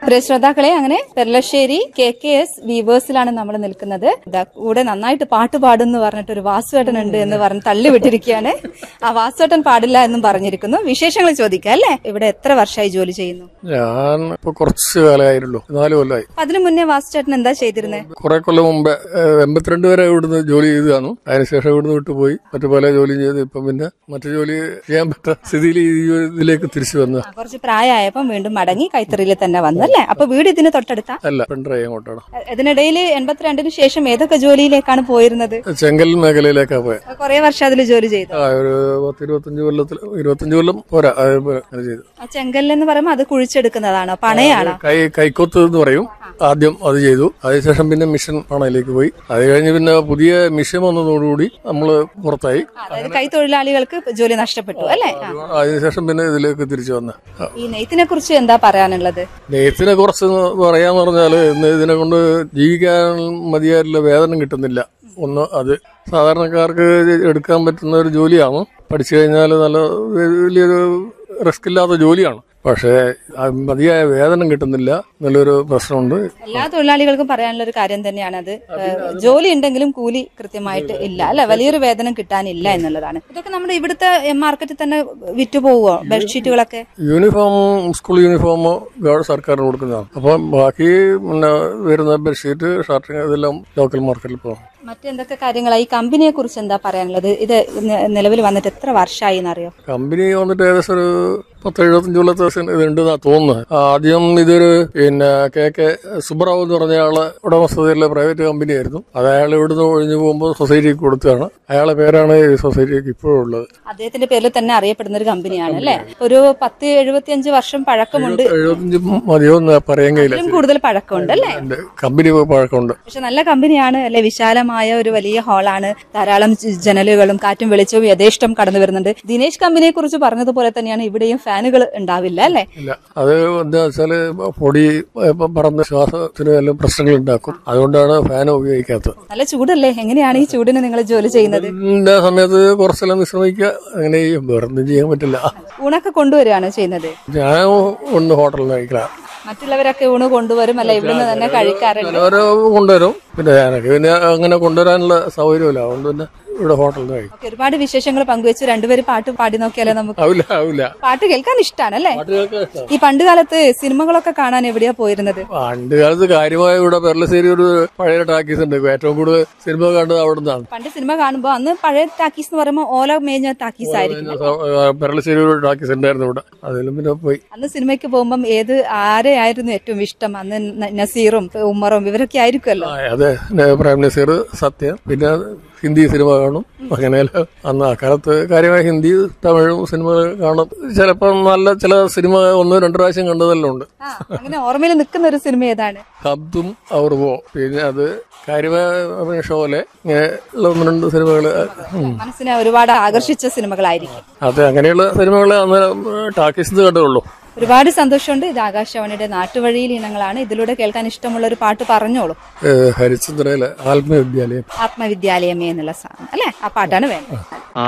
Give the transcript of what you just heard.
പ്രിയ ശ്രോതാക്കളെ അങ്ങനെ Perlassery K K S വീവേഴ്സിലാണ് നമ്മൾ നിൽക്കുന്നത് ദാ കൂടെ നന്നായിട്ട് പാട്ട് പാടുന്നു പറഞ്ഞിട്ട് ഒരു വാസുവേട്ടൻ ഉണ്ട് എന്ന് പറഞ്ഞ് തള്ളി വിട്ടിരിക്കുകയാണ് ആ വാസുവേട്ടൻ പാടില്ല എന്നും പറഞ്ഞിരിക്കുന്നു വിശേഷങ്ങൾ ചോദിക്കാം അല്ലേ ഇവിടെ എത്ര വർഷമായി ജോലി ചെയ്യുന്നു ഞാൻ ഇപ്പൊ കുറച്ച് കാലമായിരുള്ളൂ നാല് കൊല്ലമായി അപ്പൊ അതിനു മുന്നേ വാസുചേട്ടൻ എന്താ ചെയ്തിരുന്നത് കുറെ കൊല്ലം മുമ്പേ ഏഹ്, എൺപത്തിരണ്ട് വരെ ഇവിടുന്ന് ജോലി ചെയ്തു കാണും അതിനുശേഷം ഇവിടുന്ന് വിട്ടുപോയി മറ്റു പല ജോലിയും ചെയ്ത് ഇപ്പം പിന്നെ മറ്റു ജോലി ചെയ്യാൻ പറ്റാത്ത സ്ഥിതിയിൽ ഈ ഇതിലേക്ക് തിരിച്ചു വന്ന കുറച്ച് പ്രായമായപ്പം വീണ്ടും മടങ്ങി കൈത്തറിയിൽ തന്നെ വന്നു അല്ലേ അപ്പൊ വീട് ഇതിന് തൊട്ടടുത്താ അല്ല പെൺഡ്രൈവ് അങ്ങോട്ടാണ് ഇതിനിടയിൽ എൺപത്തിരണ്ടിന് ശേഷം ഏതൊക്കെ ജോലിയിലേക്കാണ് പോയിരുന്നത് ചെങ്കൽ മേഖലയിലേക്കാ പോയത് കുറെ വർഷം അതിൽ ജോലി ചെയ്തു ആ ഒരു പത്ത് ഇരുപത്തഞ്ച് കൊല്ലത്തിൽ ഇരുപത്തഞ്ച് കൊല്ലം പോരാ അത് അങ്ങനെ ചെയ്തു ആ ചെങ്കല്ല് എന്ന് പറയുമ്പോൾ അത് കുഴിച്ചെടുക്കുന്നതാണോ പണയാണോ കൈ കൈക്കൊത്ത് എന്ന് പറയും ആദ്യം അത് ചെയ്തു അതിനുശേഷം പിന്നെ മിഷൻ പണയിലേക്ക് പോയി അത് കഴിഞ്ഞ് പിന്നെ പുതിയ മിഷൻ വന്നതോടുകൂടി നമ്മള് പുറത്തായി അതായത് കൈത്തൊഴിലാളികൾക്ക് ജോലി നഷ്ടപ്പെട്ടു അല്ലേ ആ. അതിനുശേഷം പിന്നെ ഇതിലേക്ക് തിരിച്ചു വന്ന ഈ നെയ്ത്തിനെ കുറിച്ച് എന്താ പറയാനുള്ളത് നെയ്ത്തിനെ കുറിച്ച് പറയാന്ന് പറഞ്ഞാല് ഇന്ന് ഇതിനെ കൊണ്ട് ജീവിക്കാൻ മതിയായിട്ടുള്ള വേതനം കിട്ടുന്നില്ല ഒന്ന് അത് സാധാരണക്കാർക്ക് എടുക്കാൻ പറ്റുന്ന ഒരു ജോലിയാണ് പഠിച്ചു കഴിഞ്ഞാൽ നല്ല വലിയൊരു റിസ്ക് ഇല്ലാത്ത ജോലിയാണ് പക്ഷേ അത് മതിയായ വേതനം കിട്ടുന്നില്ല എന്നുള്ളൊരു പ്രശ്നമുണ്ട് എല്ലാ തൊഴിലാളികൾക്കും പറയാനുള്ള ഒരു കാര്യം തന്നെയാണ് അത് ഏഹ്, ജോലി ഉണ്ടെങ്കിലും കൂലി കൃത്യമായിട്ട് ഇല്ല അല്ലെ വലിയൊരു വേതനം കിട്ടാനില്ല എന്നുള്ളതാണ് ഇതൊക്കെ നമ്മുടെ ഇവിടുത്തെ മാർക്കറ്റിൽ തന്നെ വിറ്റുപോവോ ബെഡ്ഷീറ്റുകളൊക്കെ യൂണിഫോം സ്കൂൾ യൂണിഫോം ഗവ- സർക്കാരിന് കൊടുക്കുന്നതാണ് അപ്പം ബാക്കി പിന്നെ വരുന്ന ബെഡ്ഷീറ്റ് ഷർട്ട് ഇതെല്ലാം ലോക്കൽ മാർക്കറ്റിൽ പോകും മറ്റെന്തൊക്കെ കാര്യങ്ങളാണ് ഈ കമ്പനിയെ കുറിച്ച് എന്താ പറയാനുള്ളത് ഇത് നി- നിലവിൽ വന്നിട്ട് എത്ര വർഷമായി എന്നറിയോ കമ്പനി വന്നിട്ട് ഏകദേശം ഒരു പത്ത് എഴുപത്തഞ്ച് കൊല്ലത്തെ ഇത് ഉണ്ടെന്നാ തോന്നുന്നത് ആദ്യം ഇതൊരു പിന്നെ കെ കെ സുബ്രാവ് എന്ന് പറഞ്ഞ ആളെ ഉടമസ്ഥതയിലുള്ള പ്രൈവറ്റ് കമ്പനിയായിരുന്നു അത് അയാൾ ഇവിടുന്ന് ഒഴിഞ്ഞു പോകുമ്പോൾ സൊസൈറ്റിക്ക് കൊടുത്തതാണ് അയാളെ പേരാണ് ഈ സൊസൈറ്റിക്ക് ഇപ്പോഴും ഉള്ളത് അദ്ദേഹത്തിന്റെ പേരിൽ തന്നെ അറിയപ്പെടുന്ന ഒരു കമ്പനിയാണ് അല്ലെ ഒരു പത്ത് എഴുപത്തിയഞ്ച് വർഷം പഴക്കമുണ്ട് എഴുപത്തഞ്ച് മതിയോ എന്ന് പറയാൻ കഴിയില്ല ഇതിലും കൂടുതൽ പഴക്കമുണ്ട് അല്ലെ എന്റെ കമ്പനി പഴക്കമുണ്ട് പക്ഷെ നല്ല കമ്പനിയാണ് അല്ലെ വിശാലമായ ഒരു വലിയ ഹാളാണ് ധാരാളം ജ- ജനലുകളും കാറ്റും വെളിച്ചവും യഥേഷ്ടം കടന്നു വരുന്നുണ്ട് ദിനേശ് കമ്പനിയെ കുറിച്ച് പറഞ്ഞതുപോലെ തന്നെയാണ് ഇവിടെയും ഫാനുകൾ ഉണ്ടാവില്ല അല്ലെ ഇല്ല അത് എന്താ വെച്ചാല് പൊടി ഇപ്പം പറന്ന് ശ്വാസത്തിന് വല്ല പ്രശ്നങ്ങൾ ഉണ്ടാക്കും അതുകൊണ്ടാണ് ഫാൻ ഉപയോഗിക്കാത്തത് നല്ല ചൂടല്ലേ എങ്ങനെയാണ് ഈ ചൂടിന് നിങ്ങൾ ജോലി ചെയ്യുന്നത് ഇതിന്റെ സമയത്ത് കുറച്ചെല്ലാം വിശ്രമിക്കുക അങ്ങനെ ചെയ്യും വേറെ ഒന്നും ചെയ്യാൻ പറ്റില്ല ഊണൊക്കെ കൊണ്ടുവരികയാണ് ചെയ്യുന്നത് ഞാൻ ഒന്ന് ഹോട്ടലിൽ കഴിക്കാം മറ്റുള്ളവരൊക്കെ ഊണ് കൊണ്ടുവരും അല്ലെ ഇവിടുന്ന് തന്നെ കഴിക്കാറുണ്ട് ചിലവര് കൊണ്ടുവരും പിന്നെ ഞാനൊക്കെ പിന്നെ അങ്ങനെ കൊണ്ടുവരാനുള്ള സൗകര്യമില്ല അതുകൊണ്ട് പിന്നെ ഇവിടെ ഹോട്ടലിൽ നിന്ന് കഴിക്കും ഓക്കെ, ഒരുപാട് വിശേഷങ്ങൾ പങ്കുവെച്ചു രണ്ടുപേരും പാട്ട് പാടി നോക്കിയാലോ നമുക്ക് ആവില്ല ആവില്ല പാട്ട് കേൾക്കാൻ ഇഷ്ടമാണ് അല്ലേ പാട്ടുകൾക്ക് ഇഷ്ടം ഈ പണ്ട് കാലത്ത് സിനിമകളൊക്കെ കാണാൻ എവിടെയാ പോയിരുന്നത് പണ്ട് കാലത്ത് കാര്യമായ ഇവിടെ പെർലശ്ശേരി ഒരു പഴയ ടാക്കീസ് ഉണ്ട് ഏറ്റവും കൂടുതൽ സിനിമ കണ്ടത് അവിടെ നിന്നാണ് പണ്ട് സിനിമ കാണുമ്പോ അന്ന് പഴയ ടാക്കീസ് എന്ന് പറയുമ്പോൾ ഓല മേഞ്ഞ ടാക്കീസ് ആയിരിക്കും പെർലശ്ശേരി ഒരു ടാക്കീസ് ഉണ്ടായിരുന്നു ഇവിടെ അതിലും പിന്നെ പോയി അന്ന് സിനിമയ്ക്ക് പോകുമ്പം ഏത് ആരെയായിരുന്നു ഏറ്റവും ഇഷ്ടം അന്ന് ന- നസീറും ഉമ്മറും ഇവരൊക്കെ ആയിരിക്കുമല്ലോ ആ, അതെ നെ- പ്രേം നസീർ സത്യ പിന്നെ ഹിന്ദി സിനിമ കാണും അങ്ങനെ അന്ന് അക്കാലത്ത് കാര്യമായ ഹിന്ദി തമിഴും സിനിമകൾ കാണും ചിലപ്പോൾ നല്ല ചില സിനിമ ഒന്നോ രണ്ടു പ്രാവശ്യം കണ്ടതെല്ലാം ഉണ്ട് ആ, അങ്ങനെ ഓർമ്മയിൽ നിൽക്കുന്ന ഒരു സിനിമ ഏതാണ് ഹബ്ദും അവർവോ പിന്നെ അത് കാര്യമായ ഷോലെ ഇങ്ങനെ ഉള്ള ഒന്ന് രണ്ട് സിനിമകൾ മനസ്സിനെ ഒരുപാട് ആകർഷിച്ച സിനിമകളായിരിക്കും അത് അങ്ങനെയുള്ള സിനിമകൾ അന്ന് ടാക്കീസ് കണ്ടുള്ളൂ ഒരുപാട് സന്തോഷമുണ്ട് ഇത് ആകാശവാണിയുടെ നാട്ടുവഴിയിൽ ഇനങ്ങളാണ് ഇതിലൂടെ കേൾക്കാൻ ഇഷ്ടമുള്ള ഒരു പാട്ട് പറഞ്ഞോളൂ ഹരിചന്ദ്രയിലെ ആത്മവിദ്യാലയം ആത്മവിദ്യാലയമേ എന്നുള്ള സാധനം അല്ലെ ആ പാട്ടാണ് വേണ്ടത്